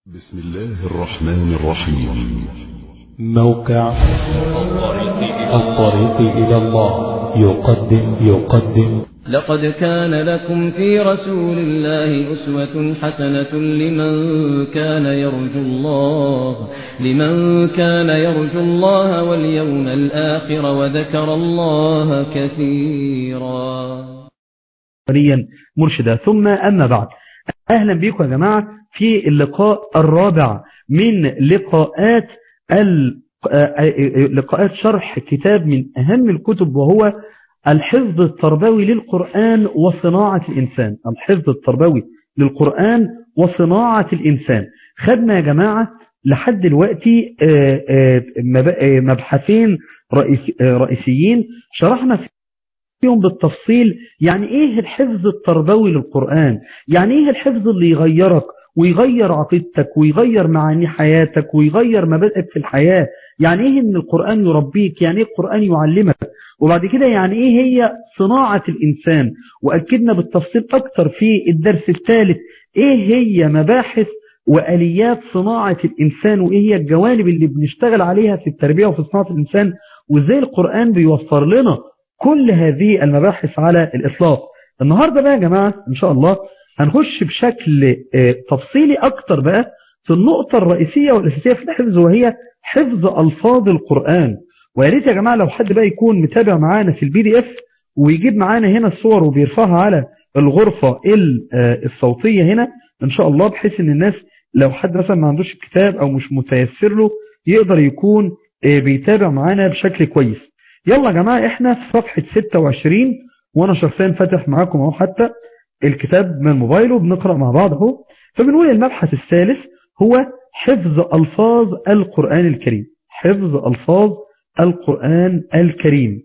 بسم الله الرحمن الرحيم موقع الطريق إلى الله يقدم يقدم لقد كان لكم في رسول الله أسوة حسنة لمن كان يرجو الله لمن كان يرجو الله واليوم الآخر وذكر الله كثيرا عمليا مرشدا ثم أما بعد أهلا بكم يا جماعة في اللقاء الرابع من لقاءات ال- لقاءات شرح كتاب من أهم الكتب وهو الحفظ التربوي للقرآن وصناعة الإنسان الحفظ التربوي للقرآن وصناعة الإنسان خدنا يا جماعة لحد دلوقتي آه، آه، مب- آه، مبحثين رئيس- آه، رئيسيين شرحنا فيهم بالتفصيل يعني ايه الحفظ التربوي للقرآن يعني ايه الحفظ اللي يغيرك ويغير عقيدتك ويغير معاني حياتك ويغير مبادئك في الحياة يعني ايه ان القرآن يربيك يعني ايه القرآن يعلمك وبعد كده يعني ايه هي صناعة الانسان واكدنا بالتفصيل اكتر في الدرس الثالث ايه هي مباحث واليات صناعة الانسان وايه هي الجوانب اللي بنشتغل عليها في التربية وفي صناعة الانسان وازاي القرآن بيوفر لنا كل هذه المباحث على الإطلاق النهاردة بقى يا جماعة إن شاء الله هنخش بشكل آه، تفصيلي أكتر بقى في النقطة الرئيسية والأساسية في الحفظ وهي حفظ ألفاظ القرآن ويا ريت يا جماعة لو حد بقى يكون متابع معانا في البي دي اف ويجيب معانا هنا الصور وبيرفعها على الغرفة ال- آه، الصوتية هنا إن شاء الله بحيث إن الناس لو حد مثلا ما عندوش الكتاب أو مش متيسر له يقدر يكون آه، بيتابع معانا بشكل كويس يلا يا جماعة احنا في صفحة 26 وانا شخصيا فاتح معاكم اهو حتى الكتاب من موبايله بنقرأ مع بعض اهو فبنقول المبحث الثالث هو حفظ الفاظ القرآن الكريم حفظ الفاظ القرآن الكريم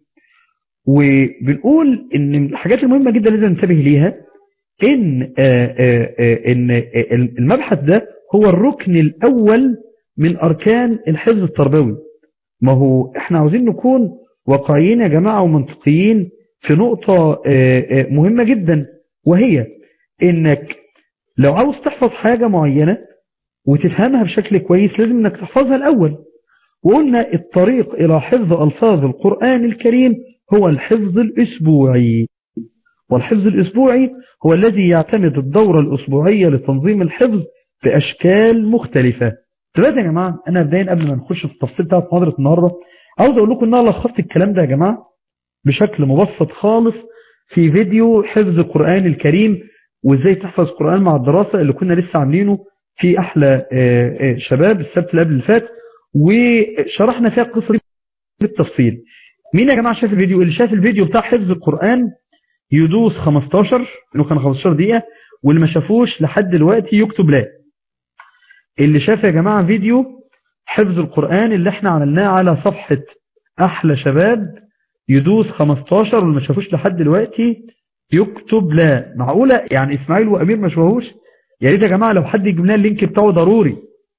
وبنقول ان من الحاجات المهمة جدا لازم ننتبه ليها ان آه، آه، آه، ان آه، المبحث ده هو الركن الاول من اركان الحفظ التربوي ما هو احنا عاوزين نكون واقعيين يا جماعة ومنطقيين في نقطة آه، آه، مهمة جدا وهي انك لو عاوز تحفظ حاجة معينة وتفهمها بشكل كويس لازم انك تحفظها الاول وقلنا الطريق الى حفظ الفاظ القرآن الكريم هو الحفظ الاسبوعي والحفظ الاسبوعي هو الذي يعتمد الدورة الاسبوعية لتنظيم الحفظ باشكال مختلفة دلوقتي يا جماعة انا بداية قبل ما نخش في التفصيل بتاع محاضرة النهاردة عاوز اقول لكم ان انا لخصت الكلام ده يا جماعة بشكل مبسط خالص في فيديو حفظ القرآن الكريم وازاي تحفظ القرآن مع الدراسة اللي كنا لسه عاملينه في احلى آه، آه، شباب السبت اللي قبل اللي فات وشرحنا فيها القصة دي بالتفصيل مين يا جماعة شاف الفيديو اللي شاف الفيديو بتاع حفظ القرآن يدوس 15 انه كان 15 دقيقة واللي ما شافوش لحد دلوقتي يكتب لا اللي شاف يا جماعة فيديو حفظ القرآن اللي احنا عملناه على صفحة احلى شباب يدوس 15 واللي ما شافوش لحد دلوقتي يكتب لا معقولة يعني اسماعيل وامير ما شافوهوش يا ريت يا جماعة لو حد يجيب لنا اللينك بتاعه ضروري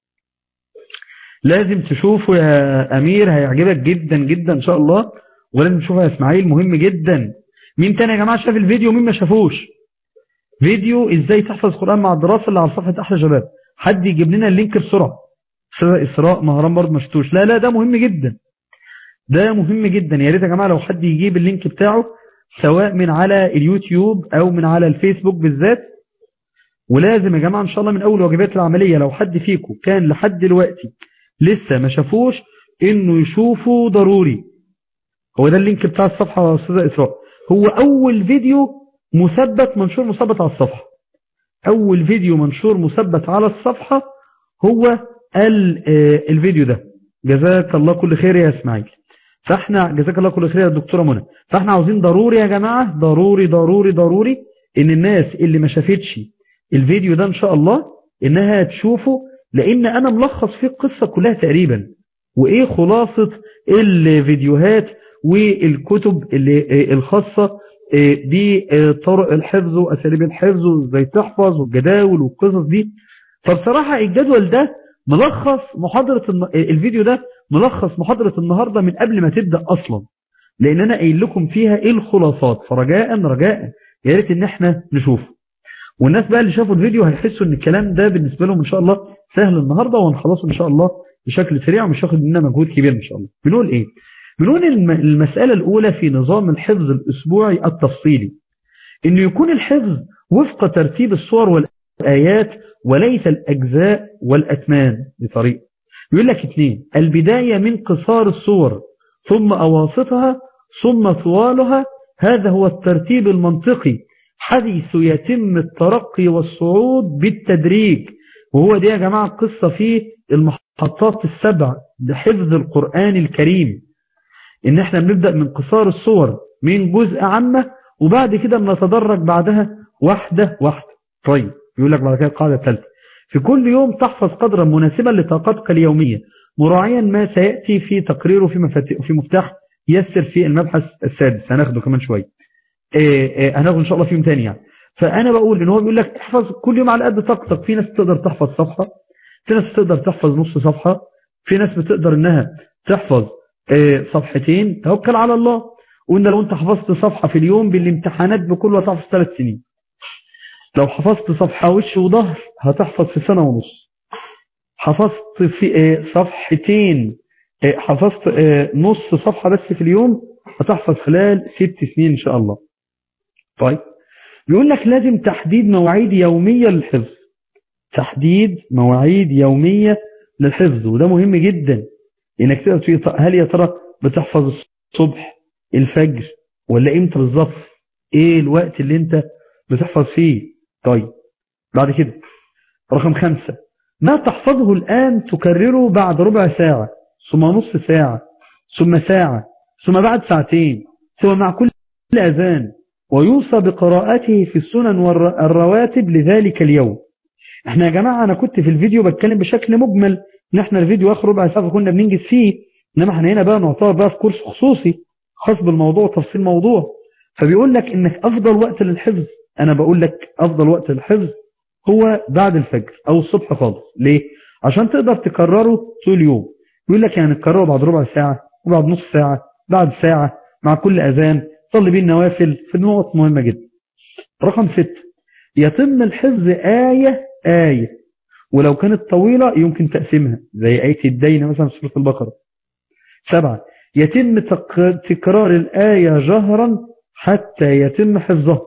لازم تشوفه يا امير هيعجبك جدا جدا ان شاء الله ولازم تشوفه يا اسماعيل مهم جدا مين تاني يا جماعة شاف الفيديو ومين ما شافوش فيديو ازاي تحفظ قرآن مع الدراسة اللي على صفحة احلى شباب حد يجيب لنا اللينك بسرعة أستاذة اسراء مهران برضه ما شفتوش لا لا ده مهم جدا ده مهم جدا يا ريت يا جماعة لو حد يجيب اللينك بتاعه سواء من على اليوتيوب او من على الفيسبوك بالذات ولازم يا جماعة ان شاء الله من اول واجبات العملية لو حد فيكم كان لحد دلوقتي لسه ما شافوش انه يشوفوا ضروري هو ده اللينك بتاع الصفحة يا استاذة اسراء هو اول فيديو مثبت منشور مثبت على الصفحة اول فيديو منشور مثبت على الصفحة هو ال- آه، الفيديو ده جزاك الله كل خير يا اسماعيل فاحنا جزاك الله كل خير يا دكتورة منى فاحنا عاوزين ضروري يا جماعة ضروري ضروري ضروري ان الناس اللي ما شافتش الفيديو ده ان شاء الله انها تشوفه لان انا ملخص فيه القصة كلها تقريبا وايه خلاصة الفيديوهات والكتب اللي آه، الخاصة آه، بطرق الحفظ واساليب الحفظ وازاي تحفظ والجداول والقصص دي فبصراحة الجدول ده ملخص محاضرة الن- الفيديو ده ملخص محاضرة النهاردة من قبل ما تبدأ أصلا لأن أنا قايل لكم فيها إيه الخلاصات فرجاء رجاء يا ريت إن إحنا نشوف والناس بقى اللي شافوا الفيديو هيحسوا ان الكلام ده بالنسبة لهم ان شاء الله سهل النهاردة وهنخلصه ان شاء الله بشكل سريع ومش هاخد مننا مجهود كبير ان شاء الله بنقول ايه بنقول الم- المسألة الاولى في نظام الحفظ الاسبوعي التفصيلي انه يكون الحفظ وفق ترتيب الصور والآيات وليس الأجزاء والأتمان بطريقة يقول لك اثنين البداية من قصار الصور ثم أواسطها ثم طوالها هذا هو الترتيب المنطقي حيث يتم الترقي والصعود بالتدريج وهو دي يا جماعة قصة في المحطات السبع لحفظ القرآن الكريم ان احنا بنبدأ من قصار الصور من جزء عامة وبعد كده بنتدرج بعدها واحدة واحدة طيب يقول لك بعد كده القاعدة الثالثة في كل يوم تحفظ قدرا مناسبا لطاقتك اليومية مراعيا ما سيأتي في تقريره في, مفاتيح في مفتاح يسر في المبحث السادس هناخده كمان شوية إيه إيه هناخده ان شاء الله في يوم تاني يعني فانا بقول ان هو بيقول لك احفظ كل يوم على قد طاقتك في ناس تقدر تحفظ صفحة في ناس تقدر تحفظ نص صفحة في ناس بتقدر انها تحفظ إيه صفحتين توكل على الله وان لو انت حفظت صفحة في اليوم بالامتحانات بكل هتحفظ ثلاث سنين لو حفظت صفحة وش وظهر هتحفظ في سنة ونص حفظت في آه، صفحتين آه، حفظت آه، نص صفحة بس في اليوم هتحفظ خلال ست سنين إن شاء الله طيب يقول لك لازم تحديد مواعيد يومية للحفظ تحديد مواعيد يومية للحفظ وده مهم جدا انك تقدر تقول هل يا ترى بتحفظ الصبح الفجر ولا امتى بالظبط ايه الوقت اللي انت بتحفظ فيه طيب بعد كده رقم خمسة ما تحفظه الآن تكرره بعد ربع ساعة ثم نص ساعة ثم ساعة ثم بعد ساعتين ثم مع كل أذان ويوصى بقراءته في السنن والرواتب لذلك اليوم احنا يا جماعة انا كنت في الفيديو بتكلم بشكل مجمل ان احنا الفيديو اخر ربع ساعة كنا بننجز فيه انما احنا هنا بقى نعتبر بقى في كورس خصوصي خاص بالموضوع وتفصيل الموضوع فبيقول لك انك افضل وقت للحفظ انا بقول لك افضل وقت للحفظ هو بعد الفجر او الصبح خالص ليه عشان تقدر تكرره طول اليوم يقول لك يعني تكرره بعد ربع ساعة وبعد نص ساعة بعد ساعة مع كل اذان صلي بيه النوافل في نقط مهمة جدا رقم ستة يتم الحفظ آية آية ولو كانت طويلة يمكن تقسيمها زي آية الدين مثلا في سورة البقرة سبعة يتم تك- تكرار الآية جهرا حتى يتم حفظها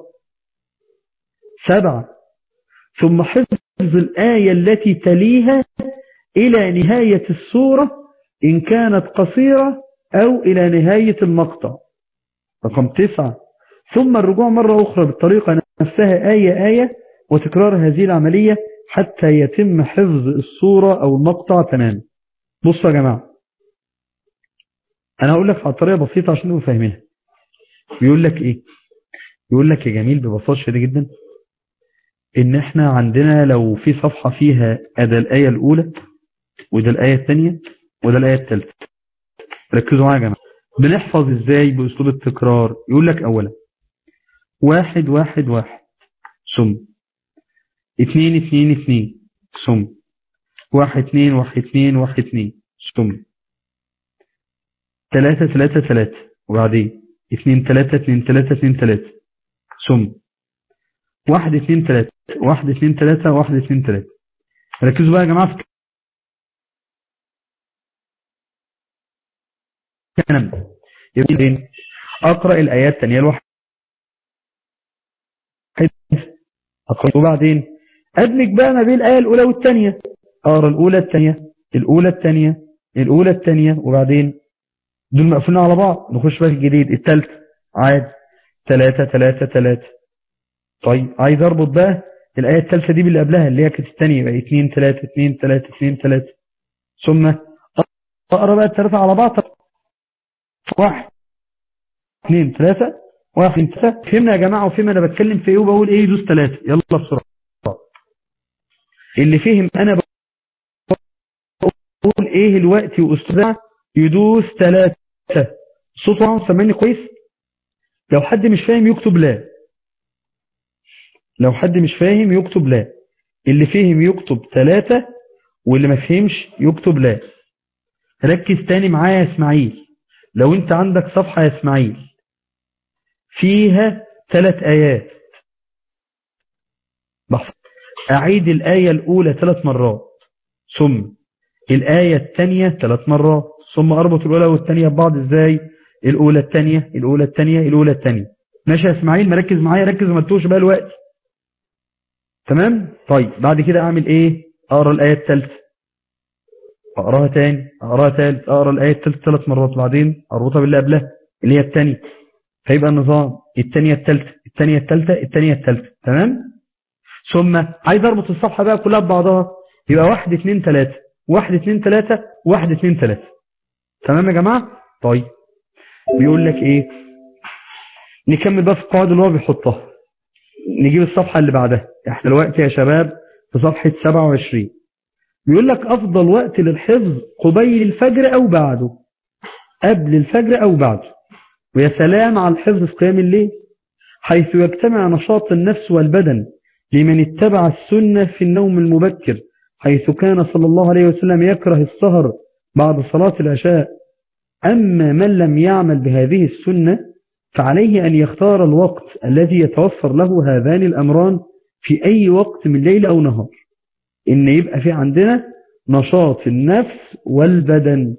سبعة ثم حفظ الآية التي تليها إلى نهاية السورة إن كانت قصيرة أو إلى نهاية المقطع رقم تسعة ثم الرجوع مرة أخرى بالطريقة نفسها آية آية وتكرار هذه العملية حتى يتم حفظ الصورة أو المقطع تماما بصوا يا جماعة أنا هقول لك على طريقة بسيطة عشان نبقى فاهمينها بيقول لك إيه يقول لك يا جميل ببساطة شديدة جدا إن إحنا عندنا لو في صفحة فيها أدا الآية الأولى وده الآية الثانية وده الآية الثالثة ركزوا معايا يا جماعة بنحفظ إزاي بأسلوب التكرار يقول لك أولا واحد واحد واحد ثم اتنين اتنين اتنين ثم واحد اتنين واحد اتنين واحد اتنين ثم تلاتة تلاتة تلاتة وبعدين اتنين تلاتة اتنين تلاتة اتنين تلاتة ثم واحد اتنين تلاتة واحد اتنين تلاتة واحد اتنين تلاتة ركزوا بقى يا جماعة في الكلام ده يبقى فين؟ اقرأ الآيات الثانية الواحد أقرأ وبعدين أدمج بقى ما بين الآية الأولى والثانية أقرأ الأولى الثانية الأولى الثانية الأولى الثانية وبعدين دول مقفولين على بعض نخش بقى في الجديد الثالث عادي ثلاثة ثلاثة ثلاثة طيب عايز أربط بقى الآية الثالثة دي باللي قبلها اللي هي كانت الثانية يبقى اثنين ثلاثة اثنين ثلاثة اثنين ثلاثة ثم أقرأ بقى الثلاثة على بعض واحد اثنين ثلاثة واحد اثنين ثلاثة فهمنا يا جماعة وفهمنا أنا بتكلم في إيه وبقول إيه يدوس ثلاثة يلا بسرعة اللي فهم أنا بقول إيه الوقت وأستاذ يدوس ثلاثة الصوت طبعا سامعني كويس لو حد مش فاهم يكتب لا لو حد مش فاهم يكتب لا اللي فهم يكتب ثلاثة واللي ما فهمش يكتب لا ركز تاني معايا يا اسماعيل لو انت عندك صفحة يا اسماعيل فيها ثلاث آيات أعيد الآية الأولى ثلاث مرات ثم الآية الثانية ثلاث مرات ثم أربط الأولى والثانية ببعض إزاي الأولى الثانية الأولى الثانية الأولى الثانية ماشي يا إسماعيل مركز معايا ركز ما تتوش بقى الوقت تمام طيب بعد كده أعمل إيه أقرأ الآية الثالثة أقراها تاني أقراها ثالث أقرأ الآية الثالثة ثلاث مرات بعدين أربطها باللي قبلها اللي هي الثانية فيبقى النظام الثانية الثالثة الثانية الثالثة الثانية الثالثة تمام ثم عايز اربط الصفحة بقى كلها ببعضها يبقى واحد اتنين تلاتة واحد اتنين تلاتة واحد اتنين تلاتة تمام يا جماعة طيب بيقول لك ايه نكمل بقى في القواعد اللي هو بيحطها نجيب الصفحة اللي بعدها احنا دلوقتي يا شباب في صفحة 27 بيقول لك افضل وقت للحفظ قبيل الفجر او بعده قبل الفجر او بعده ويا سلام على الحفظ في قيام الليل حيث يجتمع نشاط النفس والبدن لمن اتبع السنة في النوم المبكر حيث كان صلى الله عليه وسلم يكره السهر بعد صلاة العشاء أما من لم يعمل بهذه السنة فعليه أن يختار الوقت الذي يتوفر له هذان الأمران في أي وقت من ليل أو نهار إن يبقى في عندنا نشاط النفس والبدن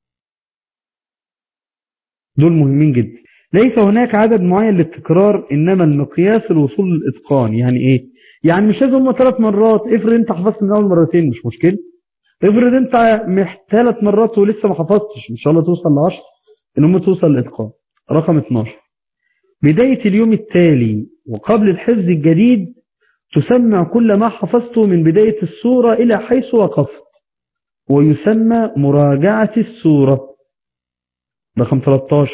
دول مهمين جدا ليس هناك عدد معين للتكرار إنما المقياس الوصول للإتقان يعني إيه يعني مش لازم هم ثلاث مرات افرض انت حفظت من اول مرتين مش مشكله افرض انت ثلاث مرات ولسه ما حفظتش ان شاء الله توصل ل 10 ان هم توصل للاتقان رقم 12 بداية اليوم التالي وقبل الحفظ الجديد تسمع كل ما حفظته من بداية السورة إلى حيث وقفت ويسمى مراجعة السورة رقم 13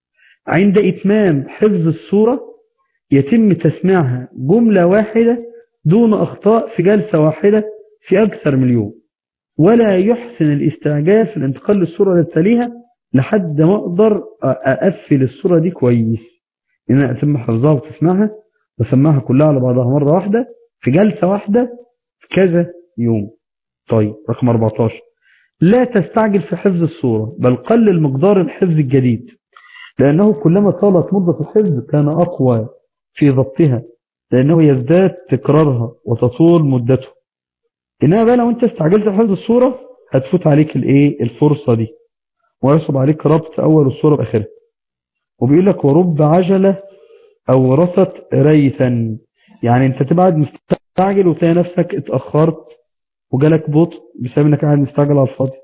عند إتمام حفظ السورة يتم تسميعها جملة واحدة دون أخطاء في جلسة واحدة في أكثر من يوم ولا يحسن الاستعجال في الانتقال للصورة التاليها لحد ما أقدر أقفل الصورة دي كويس إن أنا أتم حفظها وتسمعها وسمعها كلها على بعضها مرة واحدة في جلسة واحدة في كذا يوم طيب رقم 14 لا تستعجل في حفظ الصورة بل قلل مقدار الحفظ الجديد لأنه كلما طالت مدة الحفظ كان أقوى في ضبطها لأنه يزداد تكرارها وتطول مدته إنما بقى لو أنت استعجلت في حفظ الصورة هتفوت عليك الايه الفرصة دي ويصب عليك ربط أول الصورة بآخرها وبيقول لك ورب عجلة أو رصت ريثا يعني أنت تبعد مستعجل وتلاقي نفسك اتأخرت وجالك بطء بسبب أنك قاعد مستعجل على الفاضي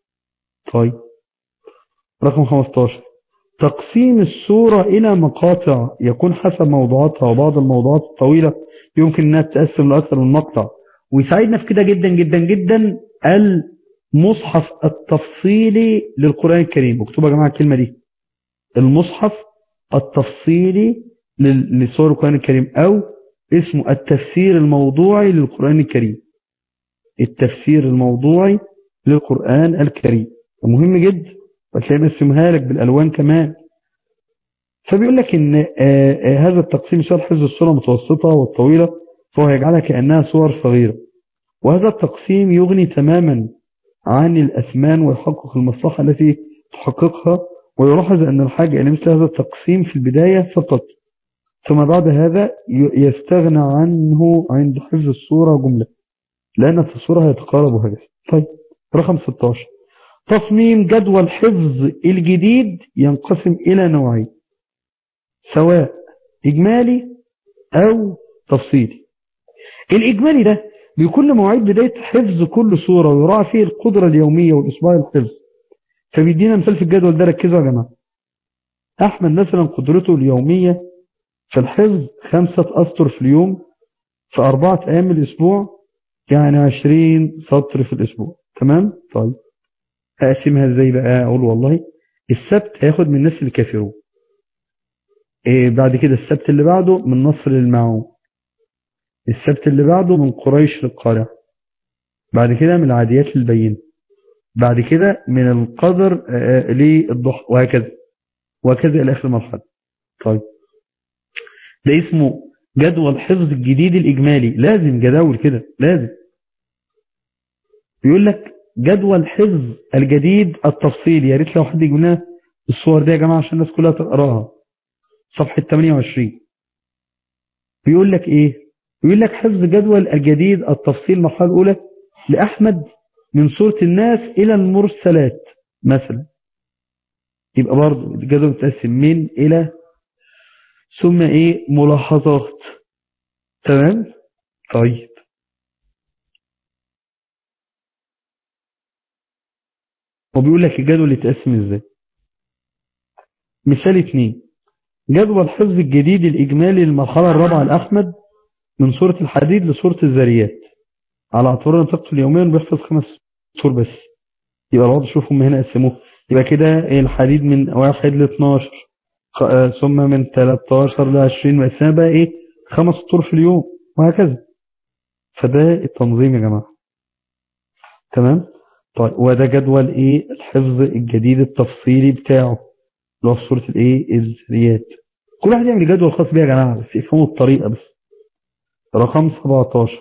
طيب رقم 15 تقسيم الصورة إلى مقاطع يكون حسب موضوعاتها وبعض الموضوعات الطويلة يمكن أنها تقسم لأكثر من مقطع ويساعدنا في كده جدا جدا جدا المصحف التفصيلي للقرآن الكريم اكتبوا يا جماعة الكلمة دي المصحف التفصيلي لسور القرآن الكريم أو اسمه التفسير الموضوعي للقرآن الكريم التفسير الموضوعي للقرآن الكريم مهم جدا وتلاقي مرسمها لك بالالوان كمان فبيقول لك ان آآ آآ هذا التقسيم صار حفظ الصوره المتوسطه والطويله فهو يجعلها كانها صور صغيره وهذا التقسيم يغني تماما عن الاثمان ويحقق المصلحه التي تحققها ويلاحظ ان الحاجه الى مثل هذا التقسيم في البدايه فقط ثم بعد هذا يستغنى عنه عند حفظ الصوره جمله لان في الصوره هيتقارب وهكذا طيب رقم 16 تصميم جدول حفظ الجديد ينقسم إلى نوعين سواء إجمالي أو تفصيلي الإجمالي ده بيكون مواعيد بداية حفظ كل صورة ويراعى فيه القدرة اليومية والأسبوعية للحفظ فبيدينا مثال في الجدول ده ركزوا يا جماعة أحمد مثلا قدرته اليومية في الحفظ خمسة أسطر في اليوم في أربعة أيام الأسبوع يعني عشرين سطر في الأسبوع تمام؟ طيب أقسمها ازاي بقى أقول والله السبت هياخد من الناس الكافرون إيه بعد كده السبت اللي بعده من نصر للمعون السبت اللي بعده من قريش للقارع بعد كده من العاديات للبين بعد كده من القدر آه للضحى وهكذا وهكذا إلى آخر مرحلة طيب ده اسمه جدول حفظ الجديد الإجمالي لازم جداول كده لازم بيقول لك جدول حفظ الجديد التفصيلي يا ريت لو حد يجيب لنا الصور دي يا جماعه عشان الناس كلها تقراها صفحه 28 بيقول لك ايه يقول لك حفظ جدول الجديد التفصيل المرحلة الأولى لأحمد من سورة الناس إلى المرسلات مثلا يبقى برضه الجدول متقسم من إلى ثم إيه ملاحظات تمام طيب وبيقول لك الجدول يتقسم ازاي مثال اثنين جدول حفظ الجديد الإجمالي للمرحلة الرابعة لأحمد من سورة الحديد لسورة الزريات على اعتبار ان طاقته اليوميا بيحفظ خمس سور بس يبقى الوضع شوفهم هنا قسموه يبقى كده الحديد من واحد ل 12 ثم من 13 ل 20 مقسمه بقى ايه خمس سطور في اليوم وهكذا فده التنظيم يا جماعه تمام طيب وده جدول ايه الحفظ الجديد التفصيلي بتاعه اللي هو في سوره الايه الزريات كل واحد يعمل جدول خاص بيه يا جماعه بس يفهموا الطريقه بس رقم 17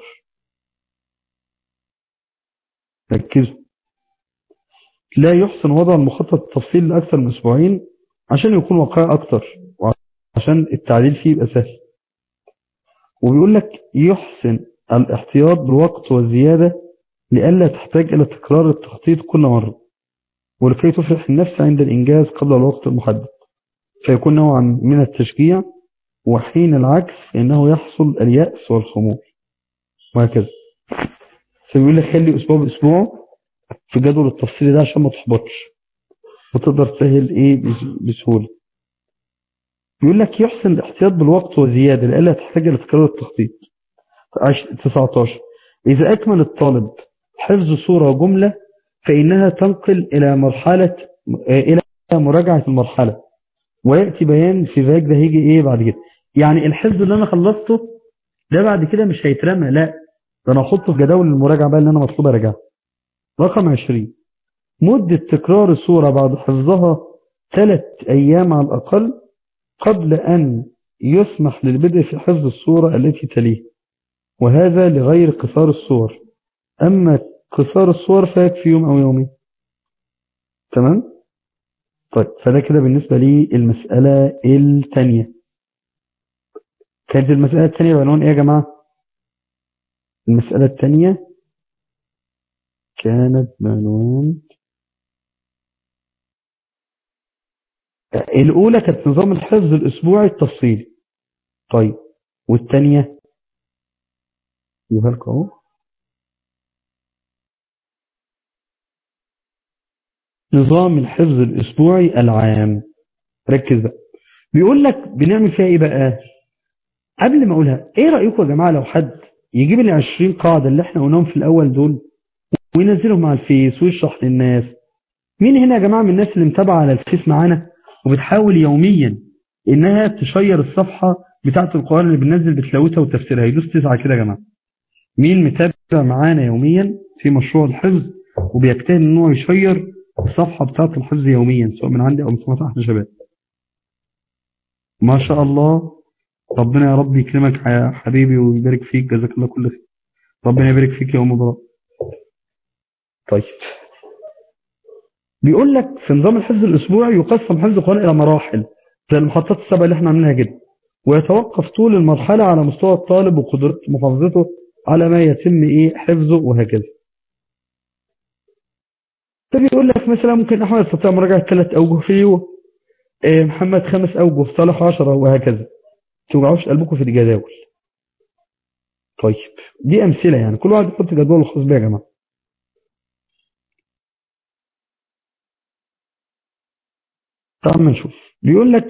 ركزوا لا يحسن وضع المخطط التفصيلي لأكثر من أسبوعين عشان يكون واقعي أكتر وعشان التعديل فيه يبقى سهل وبيقول لك يحسن الاحتياط بالوقت والزيادة لئلا تحتاج إلى تكرار التخطيط كل مرة ولكي تفرح النفس عند الإنجاز قبل الوقت المحدد فيكون نوعا من التشجيع وحين العكس فإنه يحصل اليأس والخمول وهكذا فبيقول لك خلي أسبوع بأسبوع في جدول التفصيلي ده عشان ما تحبطش وتقدر تسهل ايه بسهولة بيقول لك يحسن الاحتياط بالوقت وزيادة لألا تحتاج إلى تكرار التخطيط 19 إذا أكمل الطالب حفظ صورة وجملة فإنها تنقل إلى مرحلة إلى مراجعة المرحلة ويأتي بيان في ذلك ده هيجي إيه بعد كده يعني الحفظ اللي أنا خلصته ده بعد كده مش هيترمى لا ده أنا أحطه في جداول المراجعة بقى اللي أنا مطلوب أراجعها رقم 20 مدة تكرار الصورة بعد حفظها ثلاث أيام على الأقل قبل أن يسمح للبدء في حفظ الصورة التي تليه وهذا لغير قصار الصور أما قصار الصور فيكفي يوم أو يومين تمام؟ طيب فده كده بالنسبة لي المسألة الثانية كانت المسألة الثانية بعنوان إيه يا جماعة؟ المسألة الثانية كانت بعنوان الأولى كانت نظام الحفظ الأسبوعي التفصيلي طيب والثانية يبقى لكم اهو نظام الحفظ الأسبوعي العام ركز بقى بيقول لك بنعمل فيها ايه بقى قبل ما اقولها ايه رأيكم يا جماعة لو حد يجيب ال 20 قاعدة اللي احنا قلناهم في الاول دول وينزلهم على الفيس ويشرح للناس مين هنا يا جماعة من الناس اللي متابعة على الفيس معانا وبتحاول يوميا انها تشير الصفحة بتاعة القرآن اللي بننزل بتلاوتها وتفسيرها يدوس تسعة كده يا جماعة مين متابع معانا يوميا في مشروع الحفظ وبيجتهد ان هو يشير الصفحة بتاعة الحفظ يوميا سواء من عندي او من صفحة احد الشباب ما شاء الله ربنا يا رب يكرمك يا حبيبي ويبارك فيك جزاك الله كل خير ربنا يبارك فيك يا ام براء طيب بيقول لك في نظام الحفظ الاسبوعي يقسم حفظ القرآن الى مراحل زي المحطات السبع اللي احنا عاملينها كده ويتوقف طول المرحلة على مستوى الطالب وقدرة محافظته على ما يتم ايه حفظه وهكذا فبيقول لك مثلا ممكن احمد يستطيع مراجعة ثلاث اوجه في اليوم إيه محمد خمس اوجه صالح عشرة وهكذا توجعوش قلبكم في الجداول طيب دي امثلة يعني كل واحد يحط جدول الخاص بيه يا جماعة تعال نشوف بيقول لك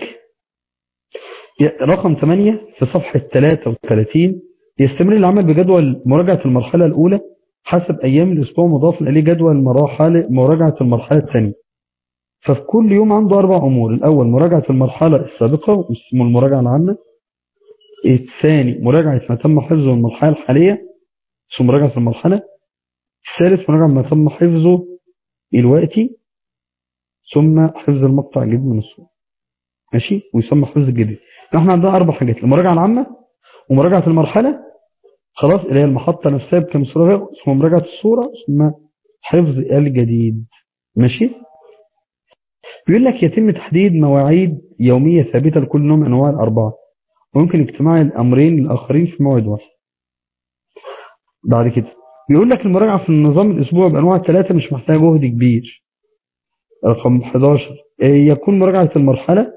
رقم 8 في صفحة 33 يستمر العمل بجدول مراجعة المرحلة الأولى حسب أيام الأسبوع مضاف إليه جدول مراحل مراجعة المرحلة الثانية ففي كل يوم عنده أربع أمور الأول مراجعة المرحلة السابقة واسمه المراجعة العامة الثاني مراجعة ما تم حفظه المرحلة الحالية اسمه مراجعة المرحلة الثالث مراجعة ما تم حفظه دلوقتي ثم حفظ المقطع الجديد من الصورة ماشي ويسمى حفظ الجديد احنا عندنا أربع حاجات المراجعة العامة ومراجعة المرحلة خلاص اللي هي المحطة نفسها بكم صورة ثم مراجعة الصورة ثم حفظ الجديد ماشي بيقول لك يتم تحديد مواعيد يومية ثابتة لكل نوع من أنواع الأربعة ويمكن اجتماع الأمرين الآخرين في موعد واحد بعد كده بيقول لك المراجعة في النظام الأسبوع بأنواع الثلاثة مش محتاجة جهد كبير رقم 11 يكون مراجعة المرحلة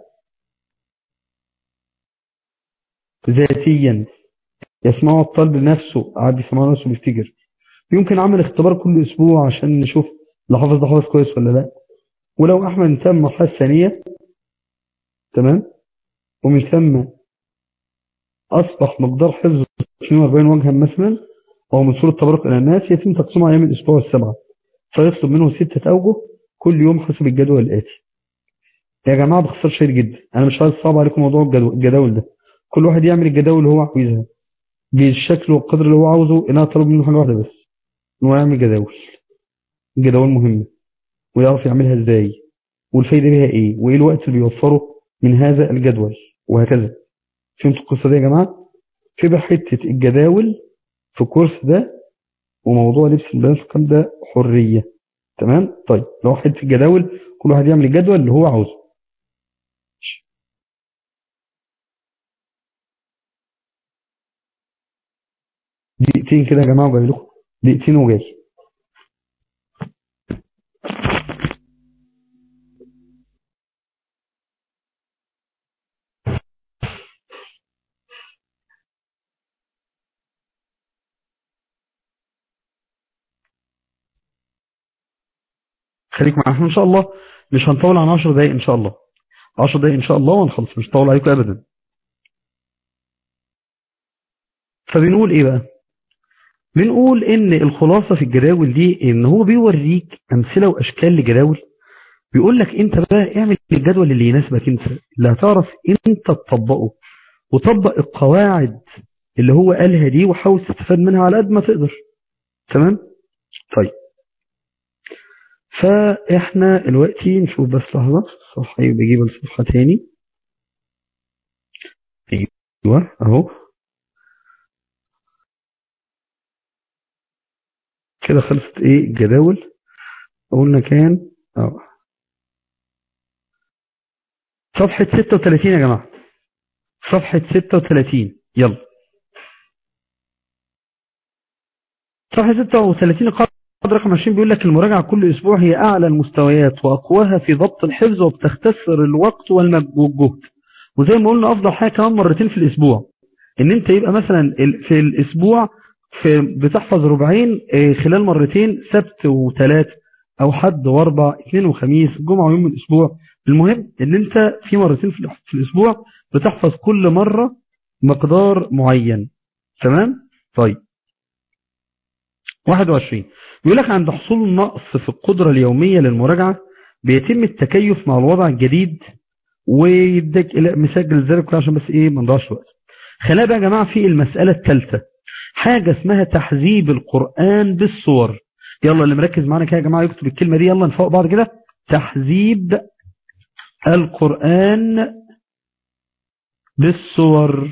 ذاتيا يسمعه الطالب نفسه قاعد يسمعه نفسه بيفتكر يمكن عمل اختبار كل أسبوع عشان نشوف لو حافظ ده حافظ كويس ولا لا ولو أحمد انتهى من المرحلة الثانية تمام ومن ثم أصبح مقدار حفظه 42 وجها مثلا وهو من سورة تبارك إلى الناس يتم تقسيمه أيام الأسبوع السبعة فيطلب منه ستة أوجه كل يوم حسب الجدول الآتي يا جماعة باختصار شهير جدا أنا مش عايز صعب عليكم موضوع الجداول ده كل واحد يعمل الجداول اللي هو عاوزها بالشكل والقدر اللي هو عاوزه إنها طلب منه حاجة واحدة بس إن هو يعمل جداول جداول مهمة ويعرف يعملها إزاي والفايدة بيها إيه وإيه الوقت اللي بيوفره من هذا الجدول وهكذا فهمتوا القصة دي يا جماعة في بقى حتة الجداول في الكورس ده وموضوع لبس البنات ده حرية تمام طيب لو حتة الجداول كل واحد يعمل الجدول اللي هو عاوزه دقيقتين كده يا جماعة وجاي لكم دقيقتين وجاي خليك معانا ان شاء الله مش هنطول عن 10 دقايق ان شاء الله 10 دقايق ان شاء الله ونخلص مش هطول عليكم ابدا فبنقول ايه بقى بنقول ان الخلاصة في الجداول دي ان هو بيوريك امثلة واشكال لجداول بيقول لك انت بقى اعمل الجدول اللي يناسبك انت اللي هتعرف انت تطبقه وطبق القواعد اللي هو قالها دي وحاول تستفاد منها على قد ما تقدر تمام طيب فاحنا دلوقتي نشوف بس لحظة الصفحة بجيب الصفحة تاني ايوه اهو كده خلصت ايه الجداول قلنا كان اه صفحة 36 يا جماعة صفحة 36 يلا صفحة 36 قال رقم 20 بيقول لك المراجعة كل أسبوع هي أعلى المستويات وأقواها في ضبط الحفظ وبتختصر الوقت والجهد وزي ما قلنا أفضل حاجة كمان مرتين في الأسبوع إن أنت يبقى مثلا في الأسبوع في بتحفظ ربعين خلال مرتين سبت وثلاث أو حد واربع اثنين وخميس جمعة ويوم من الأسبوع المهم إن أنت في مرتين في الأسبوع بتحفظ كل مرة مقدار معين تمام طيب 21 بيقول لك عند حصول نقص في القدرة اليومية للمراجعة بيتم التكيف مع الوضع الجديد ويديك مسجل ذلك عشان بس ايه ما نضيعش وقت خلينا بقى يا جماعة في المسألة الثالثة حاجة اسمها تحذيب القرآن بالصور يلا اللي مركز معانا كده يا جماعة يكتب الكلمة دي يلا نفوق بعض كده تحذيب القرآن بالصور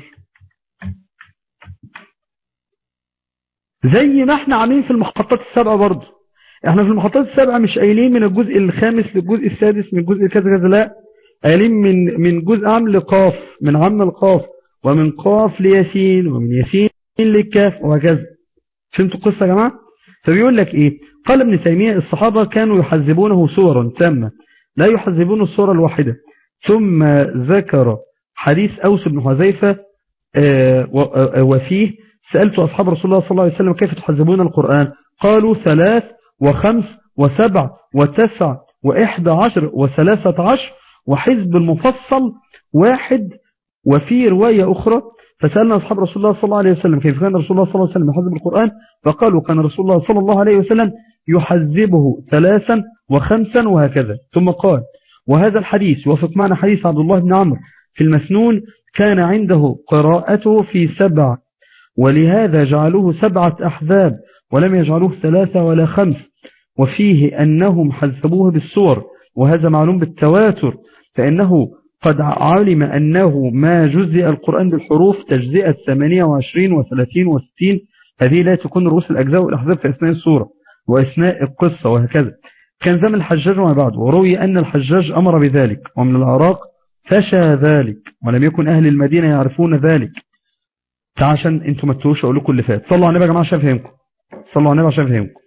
زي ما احنا عاملين في المحطات السابعة برضه احنا في المحطات السابعة مش قايلين من الجزء الخامس للجزء السادس من الجزء كذا كذا لا قايلين من من جزء عام لقاف من عام لقاف ومن قاف لياسين ومن ياسين للكاف وهكذا فهمتوا القصة يا جماعة فبيقول لك ايه قال ابن تيمية الصحابة كانوا يحذبونه صورا تامة لا يحذبون الصورة الواحدة ثم ذكر حديث أوس بن حذيفة وفيه سألت أصحاب رسول الله صلى الله عليه وسلم كيف تحذبون القرآن قالوا ثلاث وخمس وسبع وتسع وإحدى عشر وثلاثة عشر وحزب المفصل واحد وفي رواية أخرى فسألنا أصحاب رسول الله صلى الله عليه وسلم كيف كان رسول الله صلى الله عليه وسلم يحذب القرآن فقالوا كان رسول الله صلى الله عليه وسلم يحذبه ثلاثا وخمسا وهكذا ثم قال وهذا الحديث يوافق معنى حديث عبد الله بن عمرو في المسنون كان عنده قراءته في سبع ولهذا جعلوه سبعة أحزاب ولم يجعلوه ثلاثة ولا خمس وفيه أنهم حذبوه بالصور وهذا معلوم بالتواتر فإنه قد علم أنه ما جزئ القرآن بالحروف تجزئة 28 و30 و60 هذه لا تكون رؤوس الأجزاء والأحزاب في أثناء السورة وأثناء القصة وهكذا كان زمن الحجاج وما بعد وروي أن الحجاج أمر بذلك ومن العراق فشى ذلك ولم يكن أهل المدينة يعرفون ذلك عشان انتم ما تتوش اقول لكم اللي فات صلوا على النبي يا جماعه عشان افهمكم صلوا على النبي عشان افهمكم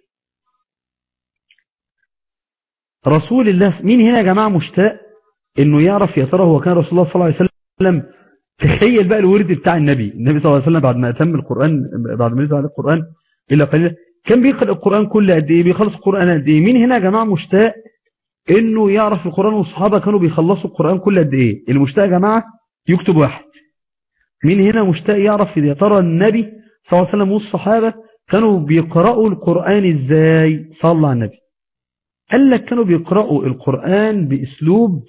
رسول الله مين هنا يا جماعة مشتاق انه يعرف يا ترى هو كان رسول الله صلى الله عليه وسلم تخيل بقى الورد بتاع النبي النبي صلى الله عليه وسلم بعد ما اتم القرآن بعد ما نزل عليه القرآن الا قليلا كان بيقرأ القرآن كل قد ايه بيخلص القرآن قد ايه مين هنا يا جماعة مشتاق انه يعرف القرآن والصحابة كانوا بيخلصوا القرآن كل قد ايه المشتاق يا جماعة يكتب واحد مين هنا مشتاق يعرف يا ترى النبي صلى الله عليه وسلم والصحابة كانوا بيقرأوا القرآن ازاي صلى على النبي قال لك كانوا بيقرأوا القرآن بأسلوب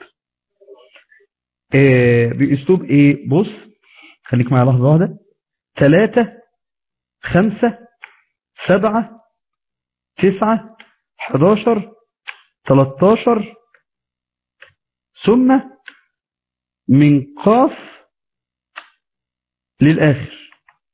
آه بأسلوب ايه بص خليك معايا لحظة واحدة ثلاثة خمسة سبعة تسعة حداشر تلاتاشر ثم من قاف للآخر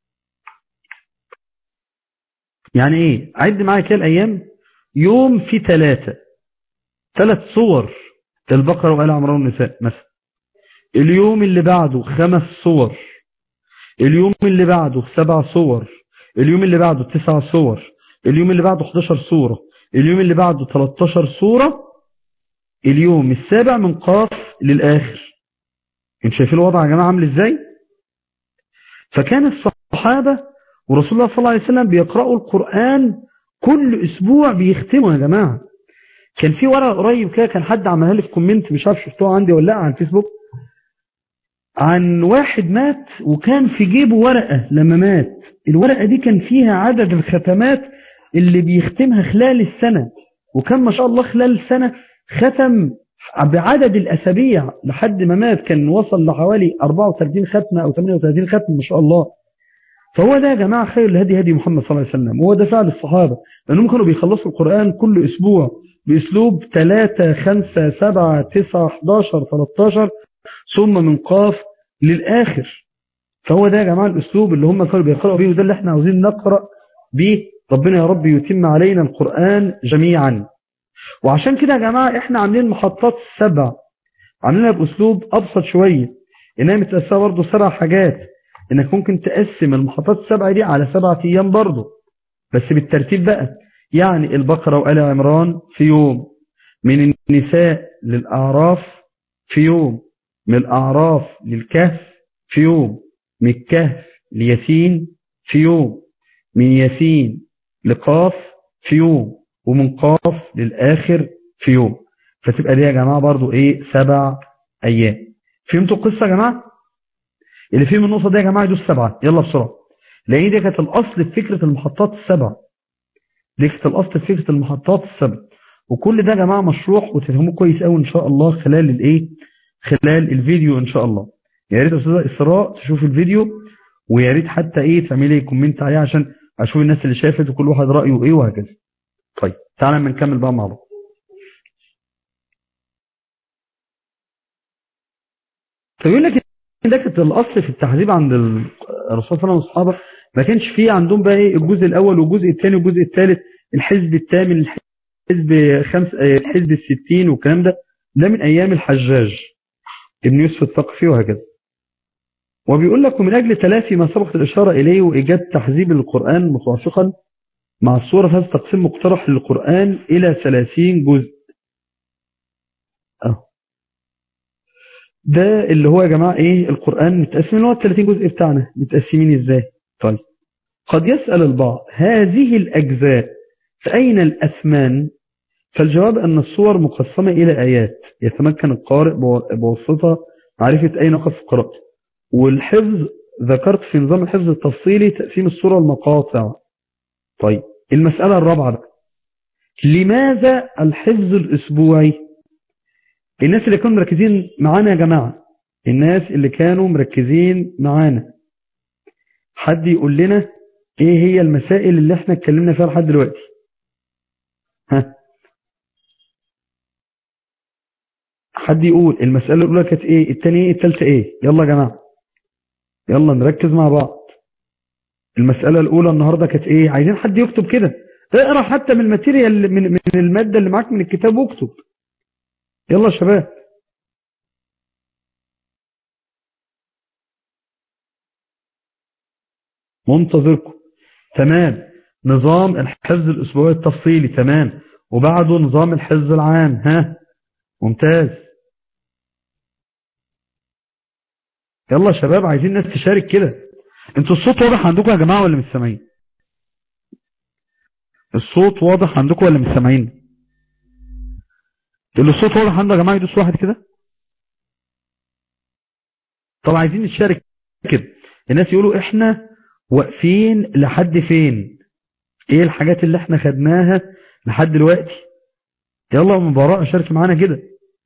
يعني ايه عد معايا كده الأيام يوم في ثلاثة ثلاث صور البقرة وآل عمران والنساء مثلا اليوم اللي بعده خمس صور اليوم اللي بعده سبع صور اليوم اللي بعده تسع صور اليوم اللي بعده 11 صورة اليوم اللي بعده 13 صورة اليوم السابع من قاف للآخر انتوا شايفين الوضع يا جماعة عامل ازاي فكان الصحابة ورسول الله صلى الله عليه وسلم بيقرأوا القرآن كل اسبوع بيختموا يا جماعة كان في ورقة قريب كده كان حد عملها لي في كومنت مش عارف شفتوها عندي ولا لا على الفيسبوك عن واحد مات وكان في جيبه ورقة لما مات الورقة دي كان فيها عدد الختمات اللي بيختمها خلال السنة وكان ما شاء الله خلال السنة ختم بعدد الأسابيع لحد ما مات كان وصل لحوالي 34 ختمة أو 38 ختمة ما شاء الله فهو ده يا جماعة خير الهدي هدي محمد صلى الله عليه وسلم وهو ده فعل الصحابة لأنهم كانوا بيخلصوا القرآن كل أسبوع بأسلوب 3 5 7 9 11 13 ثم من قاف للآخر فهو ده يا جماعة الأسلوب اللي هم كانوا بيقرأوا بيه وده اللي احنا عاوزين نقرأ بيه ربنا يا رب يتم علينا القرآن جميعا وعشان كده يا جماعة احنا عاملين محطات سبع عاملينها بأسلوب أبسط شوية إنها متقسمة برضه سبع حاجات إنك ممكن تقسم المحطات السبعة دي على سبعة أيام برضه بس بالترتيب بقى يعني البقرة وآل عمران في يوم من النساء للأعراف في يوم من الأعراف للكهف في يوم من الكهف لياسين في يوم من ياسين لقاف في يوم ومن قاف للآخر في يوم فتبقى دي يا جماعة برضو ايه سبع ايام فهمتوا القصة يا جماعة اللي فيه من النقطة دي يا جماعة يدوس سبعة يلا بسرعة لان دي كانت الاصل في فكرة المحطات السبع دي كانت الاصل في فكرة المحطات السبع وكل ده يا جماعة مشروح وتفهموه كويس قوي ان شاء الله خلال الايه خلال الفيديو ان شاء الله يا ريت استاذه اسراء تشوف الفيديو ويا ريت حتى ايه تعملي كومنت عليه عشان اشوف الناس اللي شافت وكل واحد رايه ايه وهكذا طيب تعالى اما نكمل بقى مع بعض فيقول لك ده كانت الاصل في التحذيب عند الرسول صلى الله عليه وسلم والصحابه ما كانش فيه عندهم بقى ايه الجزء الاول والجزء الثاني والجزء الثالث الحزب الثامن الحزب خمس الحزب الستين والكلام ده ده من ايام الحجاج ابن يوسف الثقفي وهكذا وبيقول لك من أجل تلافي ما سبقت الإشارة إليه وإيجاد تحذيب القرآن متوافقا مع الصورة فهذا تقسيم مقترح للقرآن إلى 30 جزء أه. ده اللي هو يا جماعة إيه القرآن متقسم اللي هو ال 30 جزء بتاعنا متقسمين إزاي طيب قد يسأل البعض هذه الأجزاء فأين الأثمان فالجواب أن الصور مقسمة إلى آيات يتمكن القارئ بواسطة معرفة أين وقف قراءته والحفظ ذكرت في نظام الحفظ التفصيلي تقسيم الصورة المقاطع طيب المسألة الرابعة بقى لماذا الحفظ الأسبوعي الناس اللي كانوا مركزين معانا يا جماعة الناس اللي كانوا مركزين معانا حد يقول لنا ايه هي المسائل اللي احنا اتكلمنا فيها لحد دلوقتي ها حد يقول المسألة الأولى كانت ايه الثانيه ايه الثالثه ايه يلا يا جماعة يلا نركز مع بعض المسألة الأولى النهاردة كانت ايه عايزين حد يكتب كده اقرأ حتى من الماتيريال من, من المادة اللي معاك من الكتاب واكتب يلا يا شباب منتظركم تمام نظام الحفظ الأسبوعي التفصيلي تمام وبعده نظام الحفظ العام ها ممتاز يلا يا شباب عايزين ناس تشارك كده انتوا الصوت واضح عندكم يا جماعة ولا مش سامعين الصوت واضح عندكم ولا مش سامعين اللي الصوت واضح عنده يا جماعة يدوس واحد كده طب عايزين نشارك كده الناس يقولوا احنا واقفين لحد فين ايه الحاجات اللي احنا خدناها لحد دلوقتي يلا من براء شارك معانا كده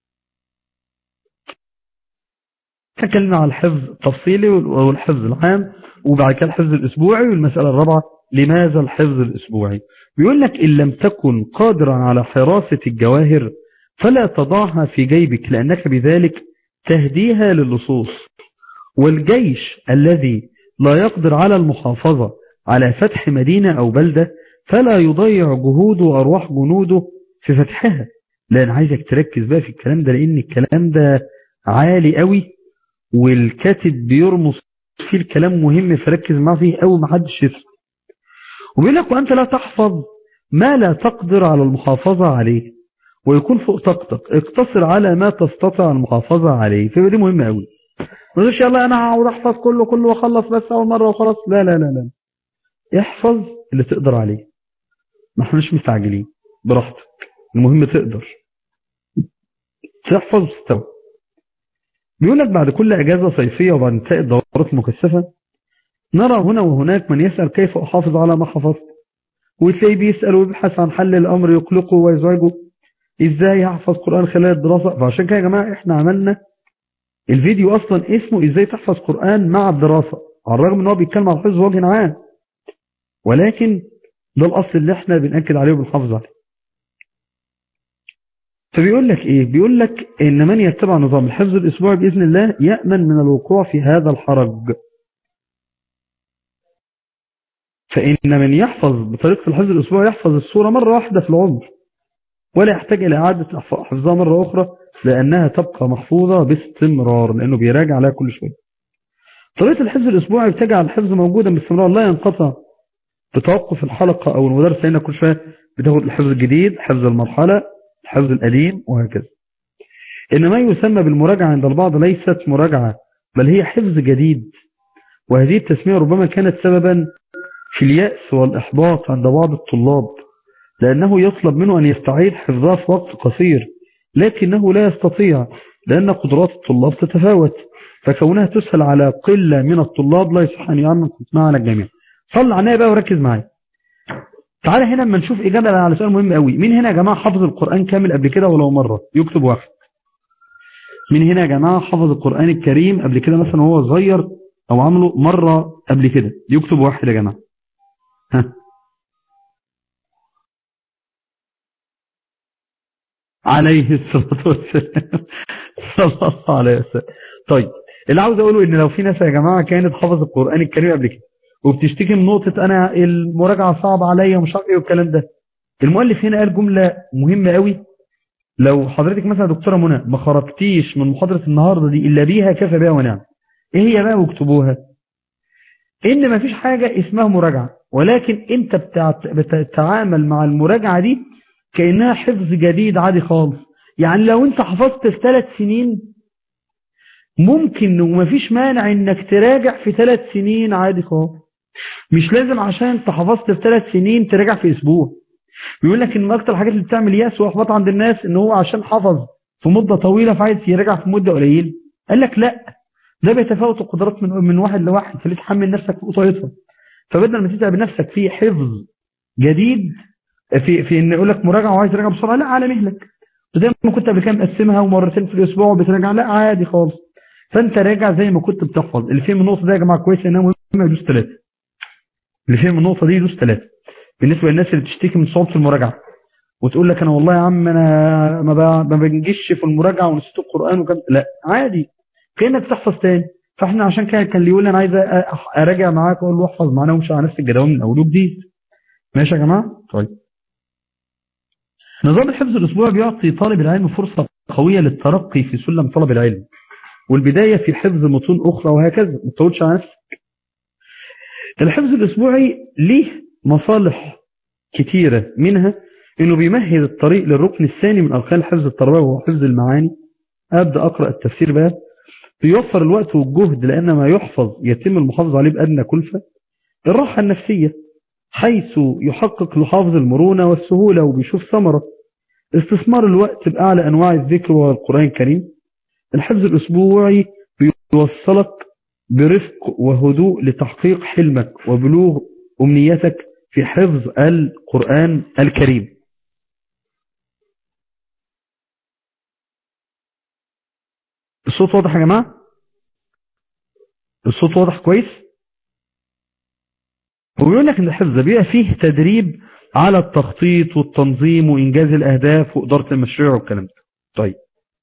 اتكلمنا على الحفظ التفصيلي والحفظ العام وبعد كده الحفظ الاسبوعي والمسألة الرابعة لماذا الحفظ الاسبوعي بيقول لك ان لم تكن قادرا على حراسة الجواهر فلا تضعها في جيبك لانك بذلك تهديها للصوص والجيش الذي لا يقدر على المحافظة على فتح مدينة أو بلدة فلا يضيع جهوده وأرواح جنوده في فتحها لأن عايزك تركز بقى في الكلام ده لأن الكلام ده عالي قوي والكاتب بيرمص فيه الكلام مهم فركز معاه فيه قوي ما حدش يسمع وبيقول لك وأنت لا تحفظ ما لا تقدر على المحافظة عليه ويكون فوق طاقتك اقتصر على ما تستطيع المحافظة عليه فيبقى دي مهمة قوي ما تقولش يلا انا هقعد احفظ كله كله واخلص بس اول مره وخلاص لا لا لا لا احفظ اللي تقدر عليه ما احناش مستعجلين براحتك المهم تقدر تحفظ وتستوعب بيقول لك بعد كل اجازه صيفيه وبعد انتهاء الدورات المكثفه نرى هنا وهناك من يسال كيف احافظ على ما حفظت وتلاقيه بيسال ويبحث عن حل الامر يقلقه ويزعجه ازاي هحفظ قران خلال الدراسه فعشان كده يا جماعه احنا عملنا الفيديو اصلا اسمه ازاي تحفظ قرآن مع الدراسة على الرغم ان هو بيتكلم عن الحفظ وجه عام ولكن ده الاصل اللي احنا بنأكد عليه وبنحافظ عليه فبيقول لك ايه بيقول لك ان من يتبع نظام الحفظ الاسبوعي باذن الله يأمن من الوقوع في هذا الحرج فان من يحفظ بطريقة الحفظ الاسبوعي يحفظ السورة مرة واحدة في العمر ولا يحتاج الى اعادة حفظها مرة اخرى لأنها تبقى محفوظة باستمرار لأنه بيراجع عليها كل شوية طريقة الحفظ الأسبوعي بتجعل الحفظ موجودا باستمرار لا ينقطع بتوقف الحلقة أو المدرس لأن كل شوية بتاخد الحفظ الجديد حفظ المرحلة الحفظ القديم وهكذا إن ما يسمى بالمراجعة عند البعض ليست مراجعة بل هي حفظ جديد وهذه التسمية ربما كانت سببا في اليأس والإحباط عند بعض الطلاب لأنه يطلب منه أن يستعيد حفظها في وقت قصير لكنه لا يستطيع لأن قدرات الطلاب تتفاوت فكونها تسهل على قلة من الطلاب لا يصح أن يعمل قسمها على الجميع صل على بقى وركز معايا تعالى هنا اما نشوف إجابة على سؤال مهم قوي مين هنا يا جماعة حفظ القرآن كامل قبل كده ولو مرة يكتب واحد مين هنا يا جماعة حفظ القرآن الكريم قبل كده مثلا وهو صغير أو عمله مرة قبل كده يكتب واحد يا جماعة ها عليه الصلاة والسلام صلى الله عليه وسلم طيب اللي عاوز اقوله ان لو في ناس يا جماعة كانت حفظ القرآن الكريم قبل كده وبتشتكي من نقطة انا المراجعة صعبة عليا ومش عارف ايه والكلام ده المؤلف هنا قال جملة مهمة قوي لو حضرتك مثلا دكتورة منى ما خرجتيش من محاضرة النهاردة دي الا بيها كفى بها ونعم ايه هي بقى واكتبوها ان ما فيش حاجة اسمها مراجعة ولكن انت بتتعامل مع المراجعة دي كأنها حفظ جديد عادي خالص يعني لو انت حفظت في ثلاث سنين ممكن ومفيش مانع انك تراجع في ثلاث سنين عادي خالص مش لازم عشان انت حفظت في ثلاث سنين تراجع في اسبوع بيقول لك ان اكتر الحاجات اللي بتعمل ياس واحباط عند الناس ان هو عشان حفظ في مدة طويلة فعايز يراجع في مدة قليلة قال لك لا ده بيتفاوت القدرات من من واحد لواحد فليه تحمل نفسك فوق طاقتها فبدل ما تتعب نفسك في حفظ جديد في في ان يقول لك مراجعه وعايز تراجع بسرعه لا على مهلك زي ما كنت قبل كده مقسمها ومرتين في الاسبوع وبتراجع لا عادي خالص فانت راجع زي ما كنت بتحفظ اللي فيه من النقطه دي يا جماعه كويس انها مهمه يدوس ثلاثه اللي فيه من النقطه دي يدوس ثلاثه بالنسبه للناس اللي بتشتكي من صعوبه المراجعه وتقول لك انا والله يا عم انا ما ما بنجيش في المراجعه ونسيت القران وكم لا عادي كانك تحفظ تاني فاحنا عشان كده كان اللي يقول لي انا عايز اراجع معاك اقول له احفظ معانا وامشي على نفس الجدول من اول وجديد ماشي يا جماعه طيب نظام الحفظ الأسبوعي بيعطي طالب العلم فرصة قوية للترقي في سلم طلب العلم والبداية في حفظ متون أخرى وهكذا ما تطولش على نفسك الحفظ الأسبوعي ليه مصالح كتيرة منها انه بيمهد الطريق للركن الثاني من اركان الحفظ التربوي وهو حفظ المعاني ابدا اقرا التفسير بقى بيوفر الوقت والجهد لان ما يحفظ يتم المحافظه عليه بادنى كلفه الراحه النفسيه حيث يحقق لحافظ المرونه والسهوله وبيشوف ثمره استثمار الوقت باعلى انواع الذكر وهو القران الكريم الحفظ الاسبوعي بيوصلك برفق وهدوء لتحقيق حلمك وبلوغ امنيتك في حفظ القرآن الكريم الصوت واضح يا جماعة الصوت واضح كويس وبيقول لك ان الحفظ بيبقى فيه تدريب على التخطيط والتنظيم وانجاز الاهداف وادارة المشروع والكلام ده طيب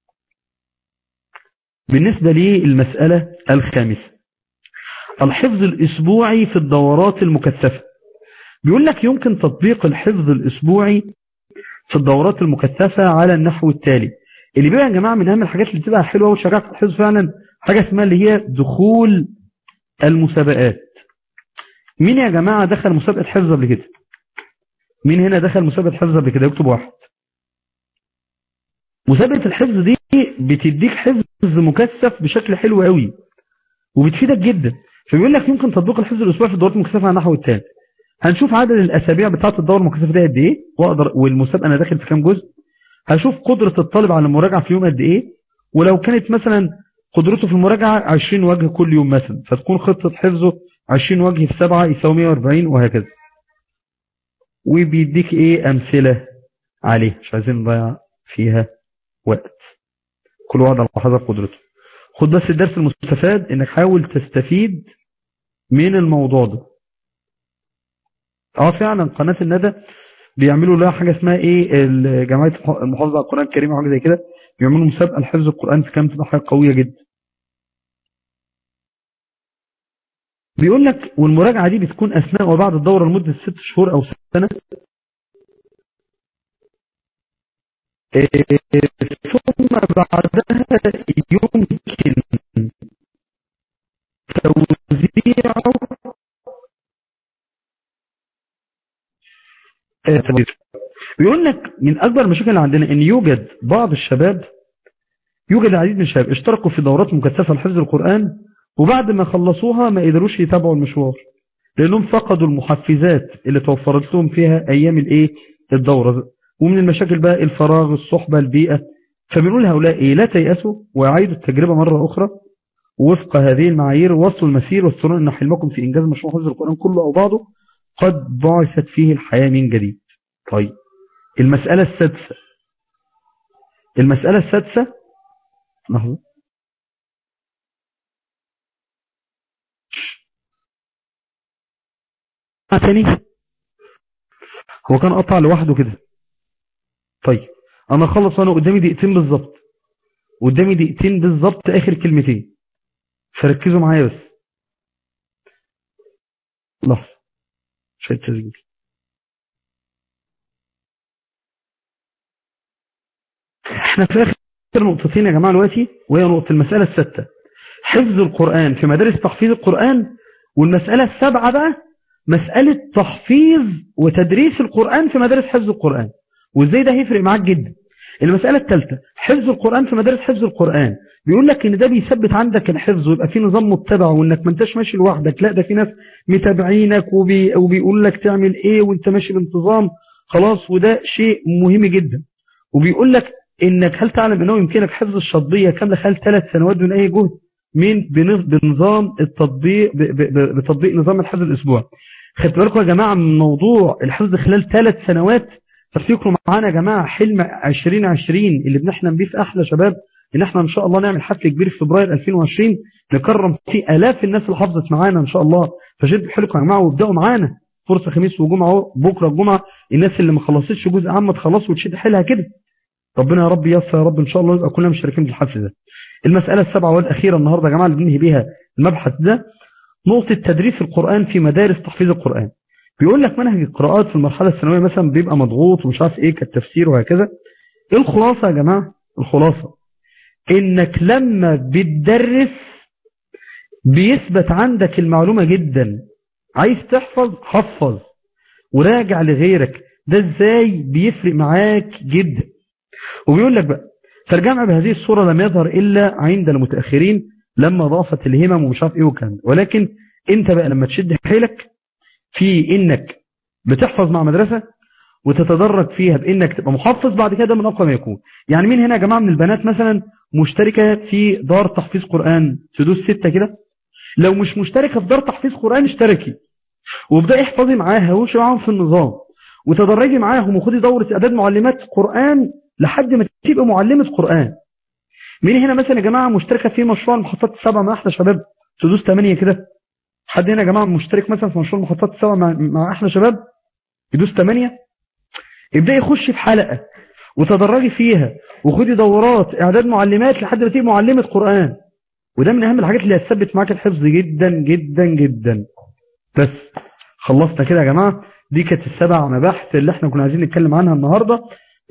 بالنسبة للمسألة الخامسة الحفظ الاسبوعي في الدورات المكثفة بيقول لك يمكن تطبيق الحفظ الاسبوعي في الدورات المكثفة على النحو التالي اللي بيبقى يا جماعة من اهم الحاجات اللي بتبقى حلوة وشجاعة في الحفظ فعلا حاجة اسمها اللي هي دخول المسابقات مين يا جماعة دخل مسابقة حفظ قبل كده مين هنا دخل مسابقة حفظ قبل كده يكتب واحد مسابقة الحفظ دي بتديك حفظ مكثف بشكل حلو قوي وبتفيدك جدا فبيقول لك يمكن تطبيق الحفظ الاسبوعي في الدورات المكثفة على النحو التالي هنشوف عدد الاسابيع بتاعه الدوره المكثفه دي قد ايه واقدر والمسابقه انا داخل في كام جزء هشوف قدره الطالب على المراجعه في يوم قد ايه ولو كانت مثلا قدرته في المراجعه 20 وجه كل يوم مثلا فتكون خطه حفظه 20 وجه في 7 يساوي 140 وهكذا وبيديك ايه امثله عليه مش عايزين نضيع فيها وقت كل واحد على حسب قدرته خد بس الدرس المستفاد انك حاول تستفيد من الموضوع ده اه فعلا قناة الندى بيعملوا لها حاجة اسمها ايه جماعة المحافظة على القرآن الكريم وحاجة زي كده بيعملوا مسابقة لحفظ القرآن في كام تبقى حاجة قوية جدا بيقول لك والمراجعة دي بتكون أثناء وبعد الدورة لمدة ست شهور أو سنة ثم بعدها يمكن توزيعه بيقول لك من أكبر المشاكل اللي عندنا أن يوجد بعض الشباب يوجد العديد من الشباب اشتركوا في دورات مكثفة لحفظ القرآن وبعد ما خلصوها ما قدروش يتابعوا المشوار لأنهم فقدوا المحفزات اللي توفرت لهم فيها أيام الايه الدورة ومن المشاكل بقى الفراغ الصحبة البيئة فبنقول هؤلاء إيه لا تيأسوا ويعيدوا التجربة مرة أخرى وفق هذه المعايير وصلوا المسير واسترون أن حلمكم في إنجاز مشروع حفظ القرآن كله أو بعضه قد بعثت فيه الحياة من جديد طيب المسألة السادسة المسألة السادسة نحو تاني هو كان قطع لوحده كده طيب انا اخلص وانا قدامي دقيقتين بالظبط قدامي دقيقتين بالظبط اخر كلمتين فركزوا معايا بس لحظه شايف تسجيل احنا في اخر نقطتين يا جماعه دلوقتي وهي نقطه المساله السادسه حفظ القران في مدارس تحفيظ القران والمساله السابعه بقى مساله تحفيظ وتدريس القران في مدارس حفظ القران وازاي ده هيفرق معاك جدا المساله الثالثه حفظ القران في مدارس حفظ القران بيقول لك ان ده بيثبت عندك الحفظ ويبقى في نظام متبع وانك ما انتش ماشي لوحدك لا ده في ناس متابعينك وبي وبيقول لك تعمل ايه وانت ماشي بانتظام خلاص وده شيء مهم جدا وبيقول لك انك هل تعلم انه يمكنك حفظ الشطبية كاملة خلال ثلاث سنوات دون اي جهد من بنظام التطبيق بتطبيق نظام الحفظ الاسبوع خدت بالكم يا جماعة من موضوع الحفظ خلال ثلاث سنوات تفتكروا معانا يا جماعة حلم 2020 اللي بنحلم بيه في احلى شباب ان احنا ان شاء الله نعمل حفل كبير في فبراير 2020 نكرم فيه الاف الناس اللي حافظت معانا ان شاء الله فشدوا حيلكم يا جماعه وابداوا معانا فرصه خميس وجمعه اهو بكره الجمعه الناس اللي ما خلصتش جزء عام تخلص وتشد حيلها كده ربنا يا رب ييسر يا رب ان شاء الله يبقى كلنا مشاركين في الحفل ده المساله السابعه والاخيره النهارده يا جماعه اللي بننهي بيها المبحث ده نقطه تدريس القران في مدارس تحفيظ القران بيقول لك منهج القراءات في المرحله الثانويه مثلا بيبقى مضغوط ومش عارف ايه كالتفسير وهكذا ايه الخلاصه يا جماعه الخلاصه انك لما بتدرس بيثبت عندك المعلومة جدا عايز تحفظ حفظ وراجع لغيرك ده ازاي بيفرق معاك جدا وبيقول لك بقى فالجمع بهذه الصورة لم يظهر إلا عند المتأخرين لما ضافت الهمم ومش عارف ايه وكان ولكن انت بقى لما تشد حيلك في انك بتحفظ مع مدرسة وتتدرج فيها بانك تبقى محفظ بعد كده من اقوى ما يكون يعني مين هنا يا جماعة من البنات مثلا مشتركة في دار تحفيظ قرآن تدوس ستة كده لو مش مشتركة في دار تحفيظ قرآن اشتركي وابدأي احفظي معاها وشي معاهم في النظام وتدرجي معاهم وخدي دورة اعداد معلمات قرآن لحد ما تبقى معلمة قرآن مين هنا مثلا يا جماعة مشتركة في مشروع المحطات السبعة مع احلى شباب تدوس 8 كده حد هنا يا جماعة مشترك مثلا في مشروع المحطات السبعة مع, مع احلى شباب يدوس 8 ابدأي يخش في حلقة وتدرجي فيها وخدي دورات اعداد معلمات لحد ما تبقى معلمة قرآن وده من اهم الحاجات اللي هتثبت معاك الحفظ جدا جدا جدا بس خلصنا كده يا جماعة دي كانت السبع مباحث اللي احنا كنا عايزين نتكلم عنها النهاردة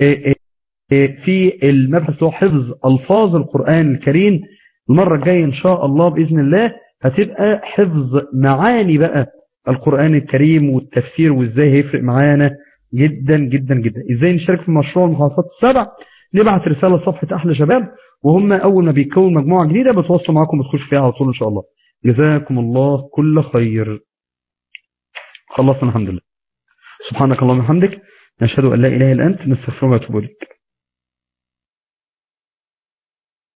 في المبحث هو حفظ الفاظ القرآن الكريم المرة الجاية ان شاء الله بإذن الله هتبقى حفظ معاني بقى القرآن الكريم والتفسير وازاي هيفرق معانا جدا جدا جدا ازاي نشارك في مشروع المحافظات السبع نبعت رسالة لصفحة احلى شباب وهم اول ما بيكون مجموعة جديدة بتوصلوا معاكم وتخش فيها على طول ان شاء الله جزاكم الله كل خير خلصنا الحمد لله سبحانك اللهم وبحمدك نشهد ان لا اله الا انت نستغفرك ونتوب اليك